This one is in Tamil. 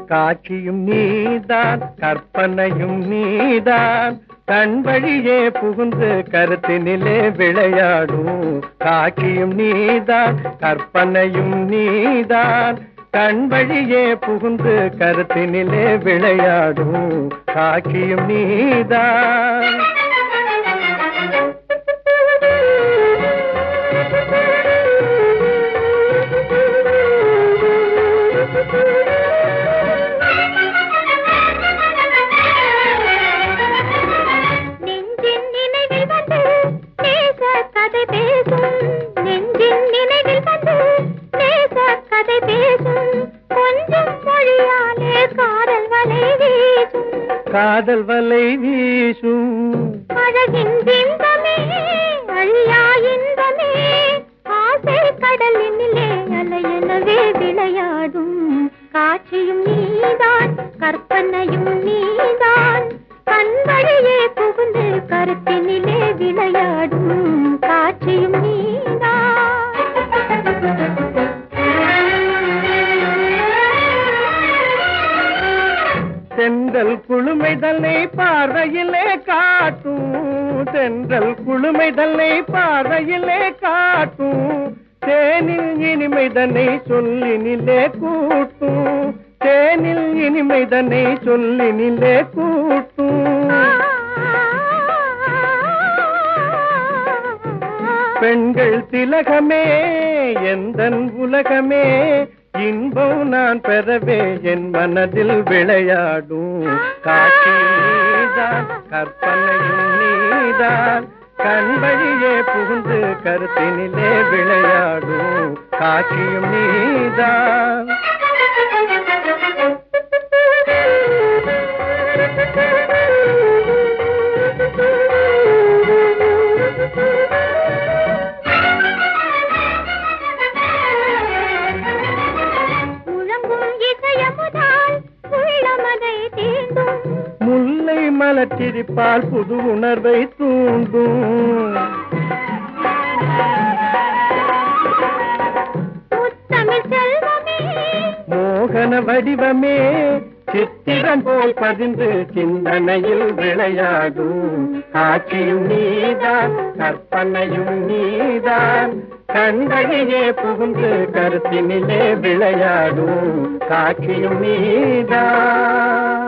காட்சியும் நீதான் கற்பனையும் நீதான் கண் வழியே புகுந்து கருத்தினிலே விளையாடும் காட்சியும் நீதான் கற்பனையும் நீதான் கண் வழியே புகுந்து கருத்தினிலே விளையாடும் காட்சியும் நீதான் நெஞ்சின் நினைவில் வந்து நேச கதை பேசும் நெஞ்சின் நினைவில் வந்து நேச கதை பேசும் கொஞ்சம் மொழியாலே காதல் வலை வீசும் காதல் வலை வீசும் அழகின் பிம்பமே அழியா இன்பமே ஆசை கடலினிலே அலையெனவே விளையாடும் காட்சியும் நீதான் கற்பனையும் நீதான் கண் வழியே புகுந்து கருத்தினிலே விளையாடும் காட்சியும் நீதான் தென்றல் குளுமை தன்னை பார்வையிலே காட்டும் தென்றல் குளுமை தன்னை பார்வையிலே காட்டும் தேனில் இனிமை தன்னை சொல்லினிலே கூட்டும் தேனில் இனிமை தன்னை சொல்லினிலே கூட்டும் பெண்கள் திலகமே எந்தன் உலகமே இன்பம் நான் பெறவே என் மனதில் விளையாடும் காட்சியும் நீதான் கற்பனையும் நீதான் கண் வழியே புகுந்து கருத்தினிலே விளையாடும் காட்சியும் நீதான் முழங்கும் இசையமுதால் உள்ளமதை தீண்டும் முல்லை மலர்ச்சிரிப்பால் புது உணர்வை தூண்டும் முத்தமிழ் செல்வமே மோகன வடிவமே சித்திரம் போல் பதிந்து சிந்தனையில் விளையாடும் காட்சியும் நீதான் கற்பனையும் நீதான் கண்களிலே புகுந்து கருத்தினிலே விளையாடும் காட்சியும் நீதான்